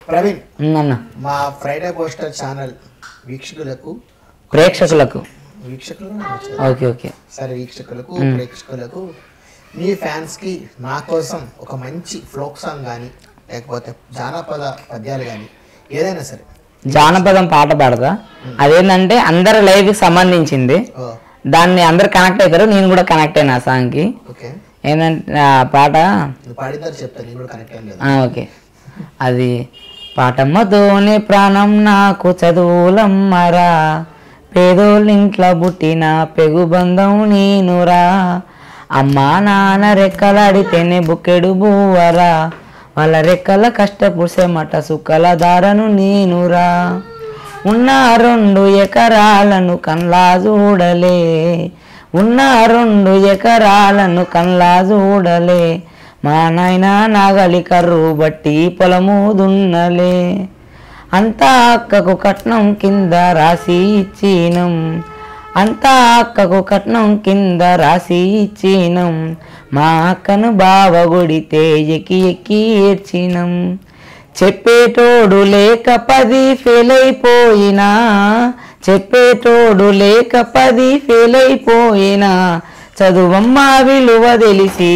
ప్రవీణ్ ఉమ్, అన్న మా Friday poster channel వీక్షకులకు ప్రేక్షకులకు వీక్షకులు ఓకే ఓకే సరే వీక్షకులకు ప్రేక్షకులకు మీ ఫ్యాన్స్ కి నా కోసం ఒక మంచి ఫ్లోక్ సాంగ్ కానీ లేకపోతే జానపద పద్యాలు కానీ ఏదైనా సరే జానపదం పాట పాడతా అదేంటంటే అందరి లైఫ్ కి సంబంధించింది ఓ దాన్ని అందరు కనెక్ట్ అవుతారు నేను కూడా కనెక్ట్ అయినా ఆ సాంగ్ కి ఓకే ఏంటంటే ఆ పాట నువ్వు పాడిద్దరు చెప్తాను నేను కూడా కనెక్ట్ అయ్యాను లేదు ఆ, ఓకే అది పాటమ్మతోనే ప్రాణం నాకు చదువులమ్మరా పేదోళ్ళింట్లో పుట్టిన పెగుబంధం నేనురా అమ్మా నాన్న రెక్కలాడితేనే బుక్కెడు బువ్వరా వాళ్ళ రెక్కల కష్టపుసెమట సుక్కల దారను నేనురా ఉన్న రెండు ఎకరాలను కన్లా చూడలే ఉన్న రెండు ఎకరాలను కన్లా చూడలే మా నాయన నాగలి కర్రు బట్టి పొలము దున్నలే అంతా అక్కకు కట్నం కింద రాసి ఇచ్చినం అంతా అక్కకు కట్నం కింద రాసి ఇచ్చినం మా అక్కను బావ కొడితే ఎక్కి ఎక్కి ఏడ్చినం చెప్పేటోడు లేక పది ఫెయిల్ అయిపోయినా చెప్పేటోడు లేక పది ఫెయిల్ అయిపోయినా చదువమ్మ విలువ తెలిసి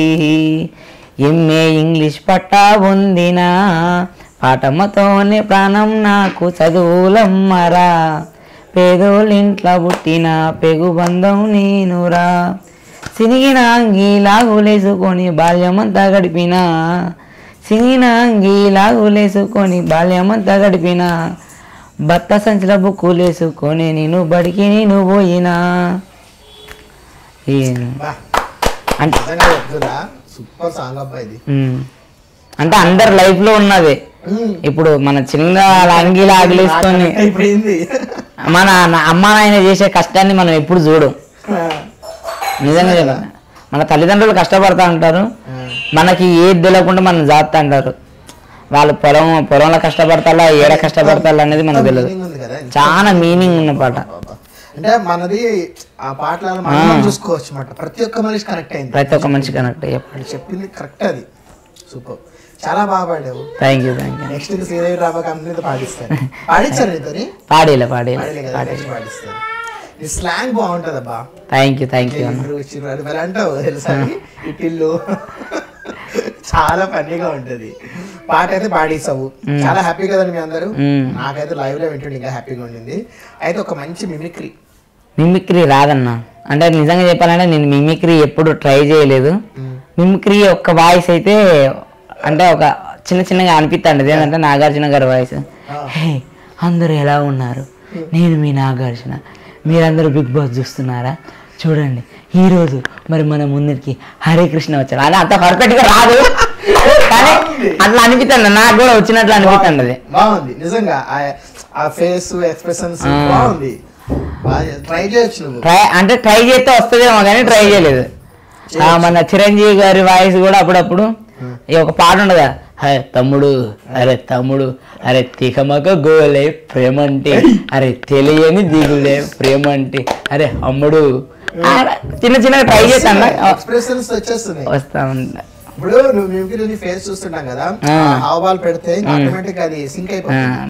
ఎంఏ ఇంగ్లీష్ పట్టా పొందినా పాఠమ్మతోనే ప్రాణం నాకు చదువులమ్మరా పేదోళ్ళింట్లో పుట్టిన పెగుబంధం నేనురా సినిగిన అంగి లాగులేసుకొని బాల్యమంతా గడిపిన సినిగిన అంగి లాగులేసుకొని బాల్యమంతా గడిపిన భర్త సంచుల బుక్కులేసుకొని నేను బడికి నేను పోయినా ఈ- బా అంటే నిజంగా చెప్తున్నా సూపర్ సాంగ్ అబ్బా ఇది ఉమ్. అంటే అందరి లైఫ్ లో ఉన్నది మ్మ్. ఇప్పుడు మన చిన్న అంగి లాగులేసుకొని అయిపోయింది మన నా- అమ్మ నాయన చేసే కష్టాన్ని మనం ఎప్పుడు చూడం నిజంగా చెప్పాలి మన తల్లిదండ్రులు కష్టపడతా ఉంటారు మనకి ఏది తెలియకుండా మనం జాగ్రత్త అంటారు వాళ్ళు పొలం పొలంలో కష్టపడతారా ఏడ కష్టపడతారా అనేది మనకు తెలియదు Meaning ఉంది కదా చాలా మీనింగ్ ఉన్న పాట బాబా. అంటే మనది ఆ పాటలలో మనం చూసుకోవచ్చు అన్నమాట ప్రతి ఒక్క మనిషి కనెక్ట్ అయింది ప్రతి ఒక్క మనిషి కనెక్ట్ అయ్యే వాళ్ళు చెప్పింది కరెక్ట్ అది సూపర్ చాలా బాగా పాడావు thank you thank you next Sridevi రాబా కంపెనీతో పాడిస్తారు పాడించారు నీతోని పాడేలే పాడేలే పాడలే కదా నెక్స్ట్ పాడిస్తారు నీ స్లాంగ్ బాగుంటది అబ్బా థ్యాంక్ యూ థ్యాంక్ యూ అన్న ఇల్లు చిరు అది మరి అంటావు తెలుసా ఇటిల్లు చాలా ఫన్నీగా ఉంటది పాట అయితే పాడేసావు చాలా హ్యాపీ కదండి మీ అందరూ మ్మ్. నాకైతే లైవ్ లో వింటుండే ఇంకా హ్యాపీగా ఉండింది అయితే ఒక మంచి మిమిక్రీ మిమిక్రీ రాదన్న అంటే నిజంగా చెప్పాలంటే నేను మిమిక్రీ ఎప్పుడు ట్రై చేయలేదు మిమిక్రీ ఒక్క వాయిస్ అయితే అంటే ఒక చిన్న చిన్నగా అనిపిస్తుంది ఏంటంటే నాగార్జున గారి వాయిస్ హే అందరూ ఎలా ఉన్నారు నేను మీ నాగార్జున మీరందరూ బిగ్ బాస్ చూస్తున్నారా చూడండి ఈ రోజు మరి మన ముందరికి హరే కృష్ణ వచ్చారు అది అంత పర్ఫెక్ట్ గా రాదు కానీ అట్లా అనిపిస్తుంది నాకు కూడా వచ్చినట్లు అనిపిస్తుంది అది బాగుంది నిజంగా ఆ- ఆ ఫేస్ ఎక్స్ప్రెషన్స్ బాగుంది ట్రై చేయొచ్చు నువ్వు ట్రై అంటే ట్రై చేస్తే వస్తుందేమో కానీ ట్రై చేయలేదు ఆ, మన చిరంజీవి గారి వాయిస్ కూడా అప్పుడప్పుడు ఈ ఒక పాట ఉండదా హే తమ్ముడు అరే తమ్ముడు అరే తికమక గోలే ప్రేమంటే అరే తెలియని దిగులే ప్రేమంటే అరే అమ్ముడు ఆ, చిన్న చిన్నగా ట్రై చేస్తాను ఎక్స్ప్రెషన్స్ వచ్చేస్తున్నాయి వస్తా ఉంటా ఇప్పుడు నువ్వు మిమిక్రీ ఫేస్ చూస్తుంటాం కదా ఆ. హావభావాలు పెడితే ఆటోమేటిక్ అది సింక్ అయిపోతుంది ఆ,